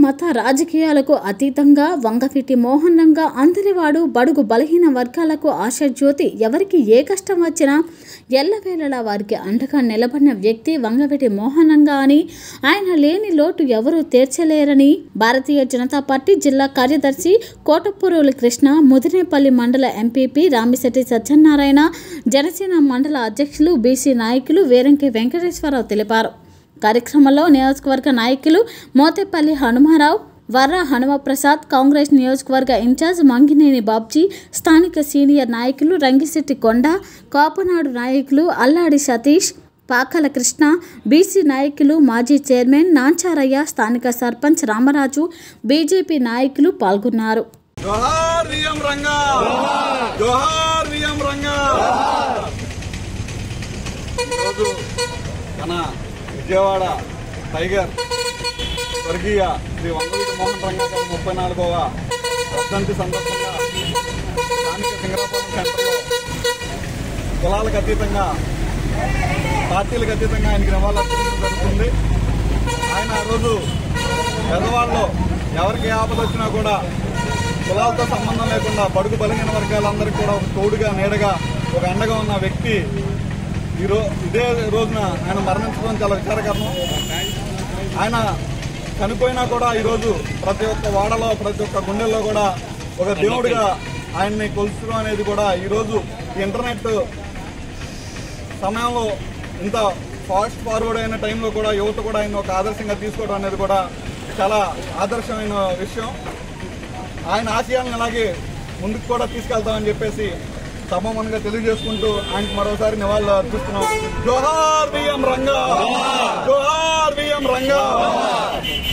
మత రాజకీయాలకు అతీతంగా వంగవీటి మోహన్ రంగా అందరివాడు బడుగు బలహీన వర్గాలకు ఆశాజ్యోతి ఎవరికి ఏ కష్టం వచ్చినా ఎల్లవేళలా వారికి అండగా నిలబడిన వ్యక్తి వంగవీటి మోహన్ రంగా అని ఆయన లేని లోటు ఎవరూ తీర్చలేరని భారతీయ జనతా పార్టీ జిల్లా కార్యదర్శి కోటపురోలు కృష్ణ ముదినేపల్లి మండల ఎంపీపీ రామిశెట్టి సత్యనారాయణ జనసేన మండల అధ్యక్షులు బీసీ నాయకులు వేరంకి వెంకటేశ్వరరావు తెలిపారు కార్యక్రమంలో నియోజకవర్గ నాయకులు మోతేపల్లి హనుమారావు వర్ర హనుమప్రసాద్ కాంగ్రెస్ నియోజకవర్గ ఇన్ఛార్జ్ మంగినేని బాబ్జీ స్థానిక సీనియర్ నాయకులు రంగిశెట్టి కొండ కాపనాడు నాయకులు అల్లాడి సతీష్ పాకల కృష్ణ బీసీ నాయకులు మాజీ చైర్మన్ నాంచారయ్య స్థానిక సర్పంచ్ రామరాజు బీజేపీ నాయకులు పాల్గొన్నారు జోహార్ విఎం రంగా జోహార్ విఎం రంగా ఈరోజు మన విజయవాడ టైగర్ స్వర్గీయ శ్రీ వంగవీటి మోహన్ రంగా గారి ముప్పై నాలుగవ వర్ధంతి సందర్భంగా స్థానిక సింగరాపురం సెంటర్లో కులాలకు అతీతంగా పార్టీలకు అతీతంగా ఆయనకి నివాళులర్పించడం జరుగుతుంది ఆయన ఆ రోజు పెద్దవాళ్ళు ఎవరికి ఏ ఆపద వచ్చినా కూడా కులాలతో సంబంధం లేకుండా బడుగు బలహీన వర్గాలందరికీ కూడా ఒక తోడుగా నీడగా ఒక అండగా ఉన్న వ్యక్తి ఈ రో ఇదే రోజున ఆయన మరణించడం చాలా విచారకరం ఆయన చనిపోయినా కూడా ఈరోజు ప్రతి ఒక్క వాడలో ప్రతి ఒక్క గుండెల్లో కూడా ఒక దేవుడిగా ఆయన్ని కొలుచడం అనేది కూడా ఈరోజు ఈ ఇంటర్నెట్ సమయంలో ఇంత ఫాస్ట్ ఫార్వర్డ్ అయిన టైంలో కూడా యువత కూడా ఆయన ఒక ఆదర్శంగా తీసుకోవడం అనేది కూడా చాలా ఆదర్శమైన విషయం ఆయన ఆశయాలను అలాగే ముందుకు కూడా తీసుకెళ్తామని చెప్పేసి సభమనంగా తెలియజేసుకుంటూ ఆయనకు మరోసారి నివాళులు అర్పిస్తున్నాం జోహార్ బిఎం రంగా జోహార్ బిఎం రంగా